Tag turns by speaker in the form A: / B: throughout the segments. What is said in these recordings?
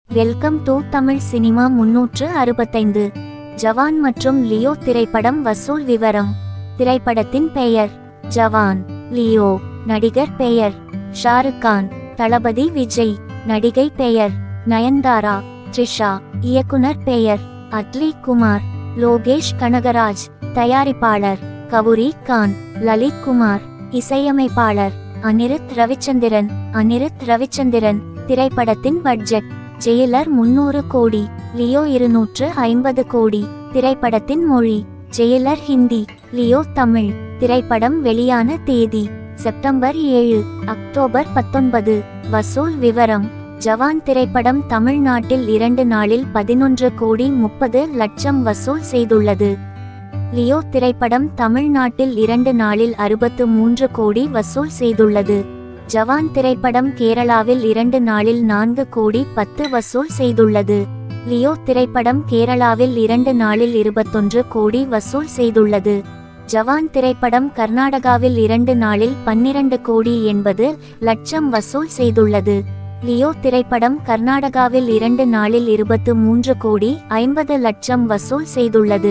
A: welcome to Tamil cinema முன்னூற்று அறுபத்தைந்து ஜவான் மற்றும் லியோ திரைப்படம் வசூல் விவரம் திரைப்படத்தின் பெயர் ஜவான் லியோ நடிகர் பெயர் ஷாருக் கான் தளபதி விஜய் நடிகை பெயர் நயன்தாரா த்ரிஷா இயக்குனர் பெயர் அட்லி குமார் லோகேஷ் கனகராஜ் தயாரிப்பாளர் கவுரி கான் லலித் குமார் இசையமைப்பாளர் அனிருத் ரவிச்சந்திரன் அனிருத் ரவிச்சந்திரன் திரைப்படத்தின் பட்ஜெட் ஜெயிலர் முன்னூறு கோடி லியோ இருநூற்று ஐம்பது கோடி திரைப்படத்தின் மொழி ஜெயிலர் ஹிந்தி லியோ தமிழ் திரைப்படம் வெளியான தேதி செப்டம்பர் ஏழு அக்டோபர் பத்தொன்பது வசூல் விவரம் ஜவான் திரைப்படம் தமிழ்நாட்டில் இரண்டு நாளில் பதினொன்று கோடி முப்பது லட்சம் வசூல் செய்துள்ளது லியோ திரைப்படம் தமிழ்நாட்டில் இரண்டு நாளில் அறுபத்து மூன்று கோடி வசூல் செய்துள்ளது ஜவான் திரைப்படம் கேரளாவில் இரண்டு நாளில் நான்கு கோடி பத்து வசூல் செய்துள்ளது லியோ திரைப்படம் கேரளாவில் இரண்டு நாளில் இருபத்தொன்று கோடி வசூல் செய்துள்ளது ஜவான் திரைப்படம் கர்நாடகாவில் இரண்டு நாளில் பன்னிரண்டு கோடி எண்பது லட்சம் வசூல் செய்துள்ளது லியோ திரைப்படம் கர்நாடகாவில் இரண்டு நாளில் இருபத்து மூன்று கோடி ஐம்பது லட்சம் வசூல் செய்துள்ளது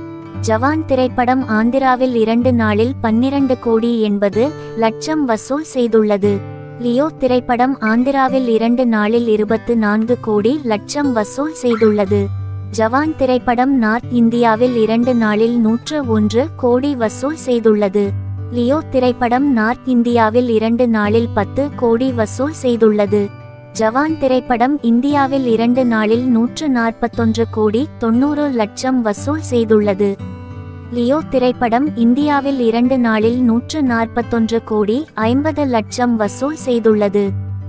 A: ஜவான் திரைப்படம் ஆந்திராவில் இரண்டு நாளில் பன்னிரண்டு கோடி எண்பது லட்சம் வசூல் செய்துள்ளது லியோ திரைப்படம் ஆந்திராவில் இரண்டு நாளில் இருபத்து நான்கு கோடி லட்சம் வசூல் செய்துள்ளது ஜவான் திரைப்படம் நார்த் இந்தியாவில் இரண்டு நாளில் நூற்று ஒன்று கோடி வசூல் செய்துள்ளது லியோ திரைப்படம் நார்த் இந்தியாவில் இரண்டு நாளில் பத்து கோடி வசூல் செய்துள்ளது ஜவான் திரைப்படம் இந்தியாவில் இரண்டு நாளில் நூற்று நாற்பத்தொன்று கோடி தொண்ணூறு லட்சம் வசூல் செய்துள்ளது லியோ திரைப்படம் இந்தியாவில் இரண்டு நாளில் நூற்று நாற்பத்தொன்று கோடி ஐம்பது லட்சம் வசூல் செய்துள்ளது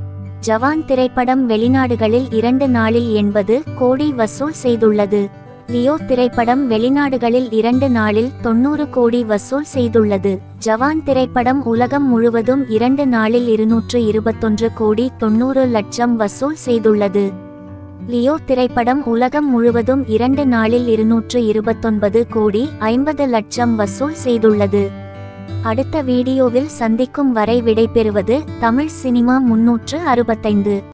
A: ஜவான் திரைப்படம் வெளிநாடுகளில் இரண்டு நாளில் எண்பது கோடி வசூல் செய்துள்ளது லியோ திரைப்படம் வெளிநாடுகளில் இரண்டு நாளில் தொண்ணூறு கோடி வசூல் செய்துள்ளது ஜவான் திரைப்படம் உலகம் முழுவதும் இரண்டு நாளில் இருநூற்று இருபத்தொன்று கோடி தொண்ணூறு லட்சம் வசூல் செய்துள்ளது லியோ திரைப்படம் உலகம் முழுவதும் இரண்டு நாளில் இருநூற்று இருபத்தொன்பது கோடி ஐம்பது லட்சம் வசூல் செய்துள்ளது அடுத்த வீடியோவில் சந்திக்கும் வரை விடைபெறுவது தமிழ் சினிமா முன்னூற்று அறுபத்தைந்து